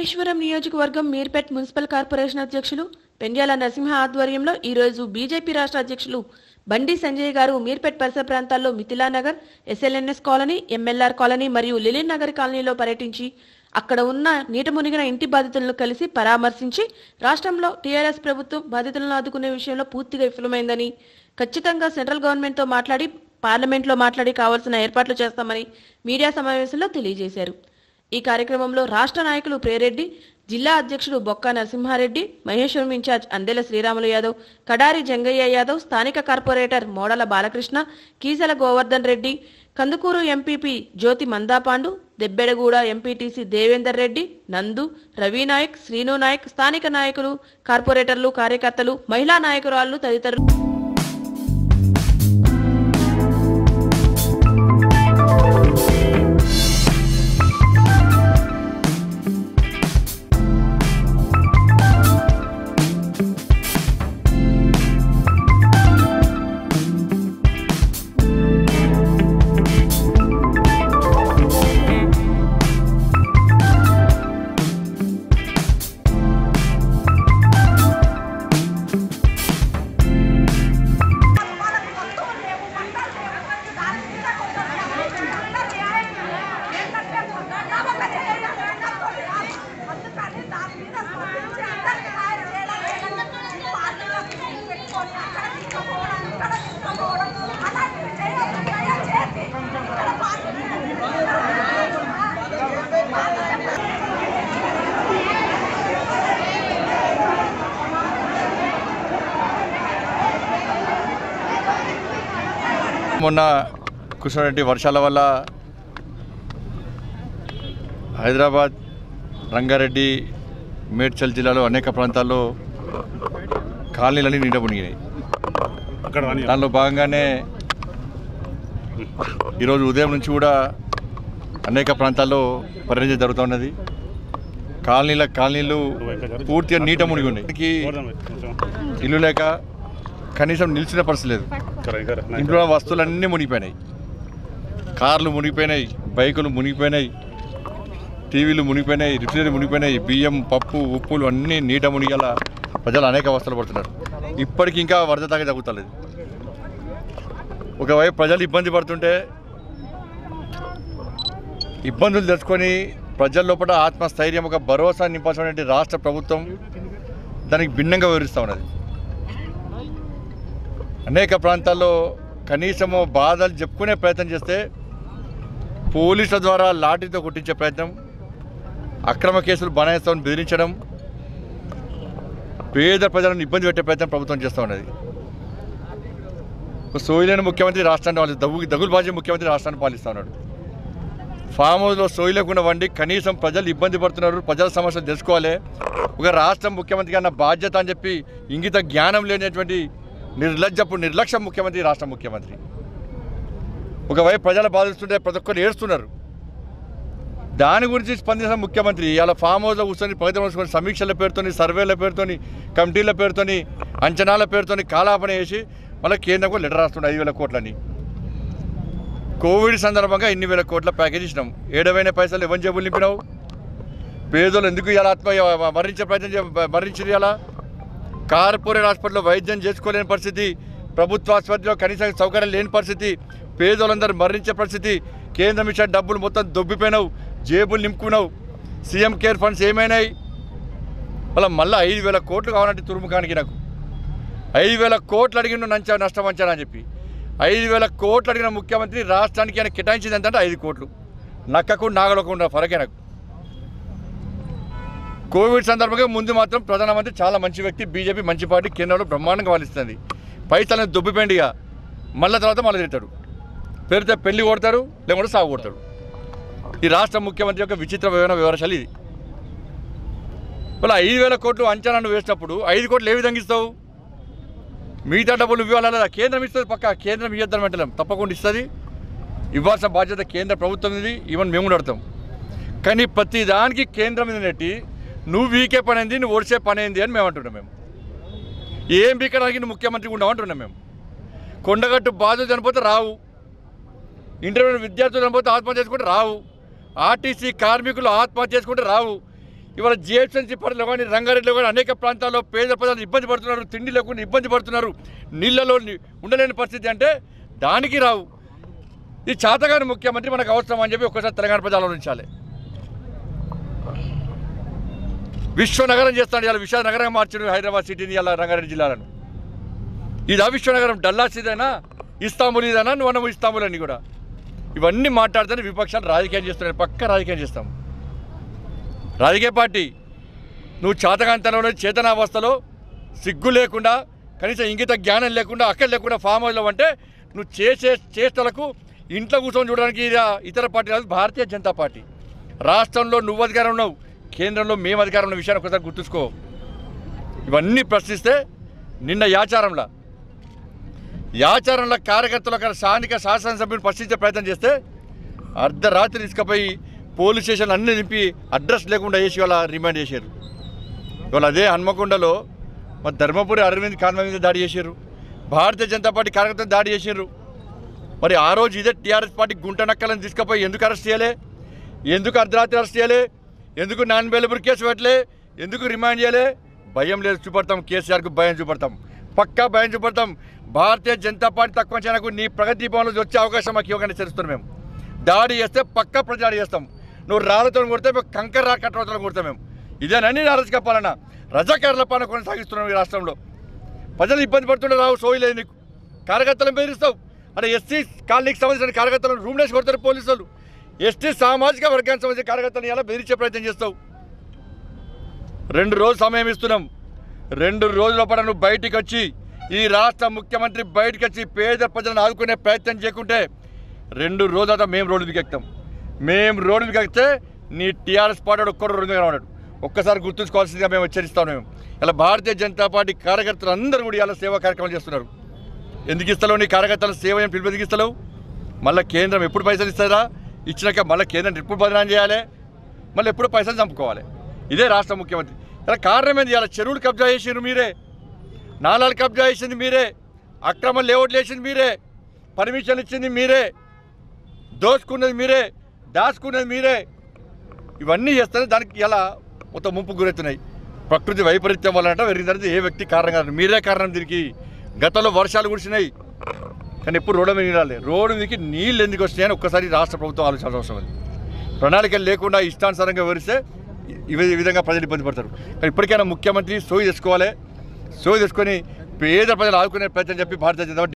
మహేశ్వరం నియోజకవర్గం Meerpet municipal corporation అధ్యక్షులు పెండ్యాల నరసింహ ఆధ్వర్యంలో ఈరోజు బీజేపీ రాష్ట్ర అధ్యక్షులు బండి సంజయ్ గారు మీర్పేట్ పరిసర ప్రాంతాల్లో Mithila Nagar SLNS colony MLR colony మరియు లిలిన్ నగర్ కాలనీలో పర్యటించి అక్కడ ఉన్న నీట మునిగిన ఇంటి బాధితులను కలిసి పరామర్శించి రాష్ట్రంలో టీఆర్ఎస్ ప్రభుత్వం బాధితులను ఆదుకునే విషయంలో పూర్తిగా విఫలమైందని ఖచ్చితంగా సెంట్రల్ గవర్నమెంట్తో మాట్లాడి పార్లమెంట్లో మాట్లాడి కావాల్సిన ఏర్పాట్లు చేస్తామని మీడియా సమావేశంలో తెలియజేశారు ఈ కార్యక్రమంలో రాష్ట్ర నాయకులు ప్రేరెడ్డి జిల్లా అధ్యక్షుడు బొక్క నరసింహారెడ్డి మహేశ్వరం ఇన్ఛార్జ్ అందెల శ్రీరాములు యాదవ్ కడారి జంగయ్య యాదవ్ స్థానిక corporator Modala Balakrishna Keesala Govardhan Reddy Kandukuru MPP Jyothi Mandapandu Debbedaguda MPTC Devender Reddy Nandu Ravinayak Srinu Naik స్థానిక నాయకులు కార్పొరేటర్లు కార్యకర్తలు మహిళా నాయకురాళ్లు తదితరులు మొన్న కురిసినటువంటి వర్షాల వల్ల హైదరాబాద్ రంగారెడ్డి మేడ్చల్ జిల్లాలో అనేక ప్రాంతాల్లో కాలనీలన్నీ నీట మునిగినాయి అక్కడ రాని దానిలో భాగంగానే ఈరోజు ఉదయం నుంచి కూడా అనేక ప్రాంతాల్లో పర్యటన జరుగుతున్నది కాలనీల కాలనీలు పూర్తిగా నీట మునిగి ఉన్నాయి ఇంటికి ఇల్లు లేక కనీసం నిలిచిన పరిస్థితి లేదు ఇంట్లో ఉన్న వస్తువులన్నీ మునిగిపోయినాయి కార్లు మునిగిపోయినాయి బైకులు మునిగిపోయినాయి టీవీలు మునిగిపోయినాయి రిఫ్రిజరేటర్ మునిగిపోయినాయి బియ్యం పప్పు ఉప్పులు అన్నీ నీట మునిగేలా ప్రజలు అనేక అవస్థలు పడుతున్నారు ఇప్పటికి ఇంకా వరద దాకా తగ్గుతలేదు ఒకవైపు ప్రజలు ఇబ్బంది పడుతుంటే ఇబ్బందులు తెచ్చుకొని ప్రజల లోపల ఆత్మస్థైర్యం ఒక భరోసా నింపాల్సినటువంటి రాష్ట్ర ప్రభుత్వం దానికి భిన్నంగా వివరిస్తూ ఉన్నది అనేక ప్రాంతాల్లో కనీసము బాధలు చెప్పుకునే ప్రయత్నం చేస్తే పోలీసుల ద్వారా లాఠీతో కొట్టించే ప్రయత్నం అక్రమ కేసులు బనాయిస్తామని బెదిరించడం పేద ప్రజలను ఇబ్బంది పెట్టే ప్రయత్నం ప్రభుత్వం చేస్తూ ఉన్నది ఒక సోయిలేని ముఖ్యమంత్రి రాష్ట్రాన్ని పాలిస్తూ దగ్గు దగులు బాజీ ముఖ్యమంత్రి రాష్ట్రాన్ని పాలిస్తూ ఉన్నాడు ఫామ్ హౌస్లో సోయి లేకుండా వండి కనీసం ప్రజలు ఇబ్బంది పడుతున్నారు ప్రజల సమస్యలు తెలుసుకోవాలి ఒక రాష్ట్ర ముఖ్యమంత్రి అన్న బాధ్యత అని చెప్పి ఇంగిత జ్ఞానం లేనటువంటి నిర్లజ్జపు నిర్లక్ష్యం ముఖ్యమంత్రి రాష్ట్ర ముఖ్యమంత్రి ఒకవైపు ప్రజలు బాధిస్తుంటే ప్రతి ఒక్కరు ఏడుస్తున్నారు దాని గురించి స్పందించిన ముఖ్యమంత్రి ఇలా ఫామ్ హౌస్లో కూర్చొని ప్రగతి చేసుకొని సమీక్షల పేరుతోని సర్వేల పేరుతోని కమిటీల పేరుతోని అంచనాల పేరుతోని కాలాపన చేసి మళ్ళీ కేంద్రంకు లెటర్ రాస్తుండే ఐదు వేల కోట్లని కోవిడ్ సందర్భంగా ఇన్ని వేల కోట్ల ప్యాకేజ్ ఇచ్చినాం ఏడవైన పైసలు ఎవరి జేబులు నింపినావు పేదలు ఎందుకు ఇలా ఆత్మ మరణించే ప్రయత్నం చే- మరణించింది ఇలా కార్పొరేట్ హాస్పిటల్లో వైద్యం చేసుకోలేని పరిస్థితి ప్రభుత్వ ఆసుపత్రిలో కనీస సౌకర్యం లేని పరిస్థితి పేదలందరూ మరణించే పరిస్థితి కేంద్రం ఇచ్చిన డబ్బులు మొత్తం దొబ్బిపోయినావు జేబులు నింపుకున్నావు సీఎం కేర్ ఫండ్స్ ఏమైనాయి మళ్ళీ మళ్ళీ ఐదు వేల కోట్లు కావాలంటే తురుముఖానికి నాకు ఐదు వేల కోట్లు అడిగిన నంచ నష్టం అంచానా అని చెప్పి ఐదు వేల కోట్లు అడిగిన ముఖ్యమంత్రి రాష్ట్రానికి ఆయన కేటాయించింది ఎంతంటే ఐదు కోట్లు నక్కకు నాగలకుండా ఫరకే నాకు కోవిడ్ సందర్భంగా ముందు మాత్రం ప్రధానమంత్రి చాలా మంచి వ్యక్తి బీజేపీ మంచి పార్టీ కేంద్రంలో బ్రహ్మాండంగా పాలిస్తుంది పైసలను దుబ్బిపోయిండిగా మళ్ళీ తర్వాత మళ్ళీ తిడతాడు పెడితే పెళ్లి కొడతారు లేకుంటే సాగు కొడతాడు ఈ రాష్ట్ర ముఖ్యమంత్రి యొక్క విచిత్ర వివరణ వివరశాలు ఇది మళ్ళీ ఐదు వేల కోట్లు అంచనాను వేసినప్పుడు ఐదు కోట్లు ఏ విధంగా ఇస్తావు మిగతా డబ్బులు ఇవ్వాలి లేదా కేంద్రం ఇస్తుంది పక్క కేంద్రం ఇవ్వద్దాం వెంటలేం తప్పకుండా ఇస్తుంది ఇవ్వాల్సిన బాధ్యత కేంద్ర ప్రభుత్వం ఇది ఈవెన్ మేము కూడా అడతాం కానీ ప్రతి దానికి కేంద్రం మీద నెట్టి నువ్వు వీకే పని అయింది నువ్వు ఒడిసే పని అయింది అని మేము అంటున్నాం మేము ఏం బీకడానికి నువ్వు ముఖ్యమంత్రి ఉండవు అంటున్నాం మేము కొండగట్టు బాధలు చనిపోతే రావు ఇంటర్మీడియట్ విద్యార్థులు చనిపోతే ఆత్మహత్య చేసుకుంటే రావు ఆర్టీసీ కార్మికులు ఆత్మహత్య చేసుకుంటే రావు ఇవాళ జిహెచ్ఎంసీ పరిధిలో కానీ రంగారెడ్డిలో కానీ అనేక ప్రాంతాల్లో పేద ప్రజలు ఇబ్బంది పడుతున్నారు తిండి లేకుండా ఇబ్బంది పడుతున్నారు నీళ్ళలో ని- ఉండలేని పరిస్థితి అంటే దానికి రావు ఈ చాతగాని ముఖ్యమంత్రి మనకు అవసరం అని చెప్పి ఒక్కసారి తెలంగాణ ప్రజలు ఆలోచించాలి విశ్వనగరం చేస్తాడు ఇలా విశ్వ నగరంగా మార్చాడు హైదరాబాద్ సిటీని ఇలా రంగారెడ్డి జిల్లాలను ఇది విశ్వనగరం డల్లాస్ ఇదేనా ఇస్తాంబుల్ ఇదేనా నువ్వు అన్నము ఇస్తాంబుల్ అని కూడా ఇవన్నీ మాట్లాడితే విపక్షాలు రాజకీయం చేస్తున్నాయి పక్క రాజకీయం చేస్తాం రాజకీయ పార్టీ నువ్వు చాతకాంతంలో చేతనావస్థలో సిగ్గు లేకుండా కనీసం ఇంగిత జ్ఞానం లేకుండా అక్కడ లేకుండా ఫామ్ హౌస్లో అంటే నువ్వు చేసే చేష్టలకు ఇంట్లో కూర్చొని చూడడానికి ఇది ఇతర పార్టీ కాదు భారతీయ జనతా పార్టీ రాష్ట్రంలో నువ్వు అధికారం ఉన్నావు కేంద్రంలో మేము అధికారం ఉన్న విషయాన్ని ఒకసారి గుర్తుంచుకో ఇవన్నీ ప్రశ్నిస్తే నిన్న యాచారంలో యాచారంలో కార్యకర్తలు అక్కడ స్థానిక శాసనసభ్యుని ప్రశ్నించే ప్రయత్నం చేస్తే అర్ధరాత్రి తీసుకుపోయి పోలీస్ స్టేషన్లు అన్నీ నింపి అడ్రస్ లేకుండా వేసి వాళ్ళ రిమాండ్ చేశారు ఇవాళ అదే హన్మకొండలో మరి ధర్మపురి అరవింద్ కాన్వే మీద దాడి చేశారు భారతీయ జనతా పార్టీ కార్యకర్తలు దాడి చేశారు మరి ఆ రోజు ఇదే టీఆర్ఎస్ పార్టీ గుంట నక్కలను తీసుకుపోయి ఎందుకు అరెస్ట్ చేయలే ఎందుకు అర్ధరాత్రి అరెస్ట్ చేయలే ఎందుకు నాన్ బెయిలబుల్ కేసు పెట్టలే ఎందుకు రిమాండ్ చేయలే భయం లేదు చూపడతాం కేసీఆర్కు భయం చూపడతాం పక్కా భయం చూపడతాం భారతీయ జనతా పార్టీ తక్కువ అంచనాకు నీ ప్రగతి భవన్లో వచ్చే అవకాశం మాకు ఇవ్వగానే చేస్తున్నాం మేము దాడి చేస్తే పక్కా ప్రజాడి చేస్తాం నువ్వు రాళ్ళతో కొడితే మేము కంకర రా కట్టవతలను కొడతాం మేము ఇదేనని రాజకీయ పాలన రజాకారుల పాలన కొనసాగిస్తున్నాం ఈ రాష్ట్రంలో ప్రజలు ఇబ్బంది పడుతుండే రావు సోయి లేదు నీకు కార్యకర్తలను బెదిరిస్తావు అంటే ఎస్సీ కాలనీకి సంబంధించిన కార్యకర్తలను రూమ్ వేసి కొడతారు పోలీసులు ఎస్టీ సామాజిక వర్గానికి సంబంధించిన కార్యకర్తలను ఎలా బెదిరించే ప్రయత్నం చేస్తావు రెండు రోజులు సమయం ఇస్తున్నాం రెండు రోజుల పాటు నువ్వు బయటికి వచ్చి ఈ రాష్ట్ర ముఖ్యమంత్రి బయటికి వచ్చి పేద ప్రజలను ఆదుకునే ప్రయత్నం చేయకుంటే రెండు రోజుల మేము రోడ్డు దిగెక్తాం మేము రోడ్డు దిగెక్కితే నీ టీఆర్ఎస్ పార్టీ ఒక్కరు రోడ్డు మీద ఉన్నాడు ఒక్కసారి గుర్తుంచుకోవాల్సిందిగా మేము హెచ్చరిస్తాం మేము ఇలా భారతీయ జనతా పార్టీ కార్యకర్తలు అందరూ కూడా ఇలా సేవా కార్యక్రమాలు చేస్తున్నారు ఎందుకు ఇస్తలేవు నీ కార్యకర్తల సేవ ఏం పిలుపు ఎందుకు ఇస్తలేవు మళ్ళీ కేంద్రం ఎప్పుడు పైసలు ఇస్తారా ఇచ్చినాక మళ్ళీ కేంద్రం ఎప్పుడు బదనాం చేయాలి మళ్ళీ ఎప్పుడు పైసలు చంపుకోవాలి ఇదే రాష్ట్ర ముఖ్యమంత్రి ఇలా కారణం ఏంది ఇలా చెరువులు కబ్జా చేసిండ్రు మీరే నాలాలు కబ్జా చేసింది మీరే అక్రమ లేఅవుట్లు వేసింది మీరే పర్మిషన్ ఇచ్చింది మీరే దోచుకున్నది మీరే దాచుకున్నది మీరే ఇవన్నీ చేస్తేనే దానికి ఇలా మొత్తం ముంపు గురవుతున్నాయి ప్రకృతి వైపరీత్యం వల్ల అంటే పెరిగిందంటే ఏ వ్యక్తి కారణం కాదు మీరే కారణం దీనికి గతంలో వర్షాలు కురిసినాయి కానీ ఎప్పుడు రోడ్డు మీద నీళ్ళు రాలే రోడ్డు మీదకి నీళ్ళు ఎందుకు వస్తున్నాయని ఒక్కసారి రాష్ట్ర ప్రభుత్వం ఆలోచించాల్సిన అవసరం ఉంది ప్రణాళికలు లేకుండా ఇష్టానుసారంగా వివరిస్తే ఈ వి- ఈ విధంగా ప్రజలు ఇబ్బంది పడతారు కానీ ఇప్పటికైనా ముఖ్యమంత్రి సోయి తెచ్చుకోవాలి సోయి తెచ్చుకొని పేద ప్రజలు ఆదుకునే ప్రయత్నం చెప్పి భారతీయ జనతా పార్టీ